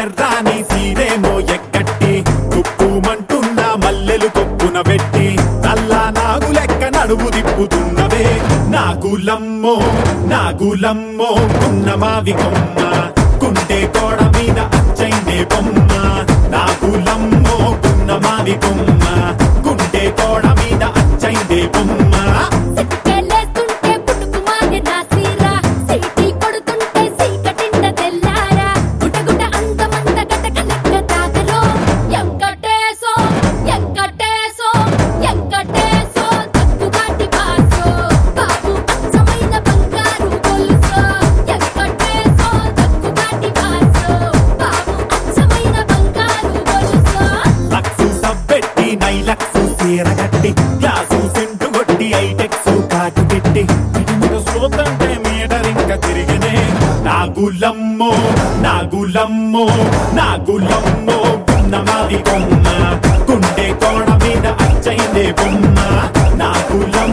ఎర్రాని సీరేమో ఎక్కట్టి కుప్పుమంటున్న మల్లెలు కొప్పున పెట్టి నల్లా నాగు లెక్క నడువు దిప్పుతున్నవే నాగులమ్మో నాగులమ్మో కున్న మావి కొమ్మ కుంటే కోడ మీద అచ్చైందే బొమ్మ నాగులమ్మో కున్న మావి కొమ్మ కుంటే కోడ మీద అచ్చైందే బొమ్మ సిక్కెలేస్తుంటే పుట్టుకుమాగే నా సీరా సీటీ కొడుతుంటే సీకటిండ తెల్లారా గుటగుట అందమంత గటక లెక్క తాకలో ఎంకటేశో ఎంకటేశో ఎంకటేశో తక్కుగాటి బాసో బాబు అచ్చమైన బంగారు గొలుసో ఎంకటేశో తక్కుగాటి బాసో బాబు అచ్చమైన బంగారు గొలుసో లక్సు సబ్బెట్టి నై లక్సు సీరగట్టి గ్లాసు సెంటు కొట్టి ఐటెక్స్ కాటు పెట్టి ఇటుముడు సోతంటే మీటర్ ఇంకా తిరిగినే నాగులమ్మో నాగులమ్మో నాగులమ్మో ఉన్నమాది కొమ్మ గుండె కోణ మీద అచ్చైందే బొమ్మ నాగులమ్మ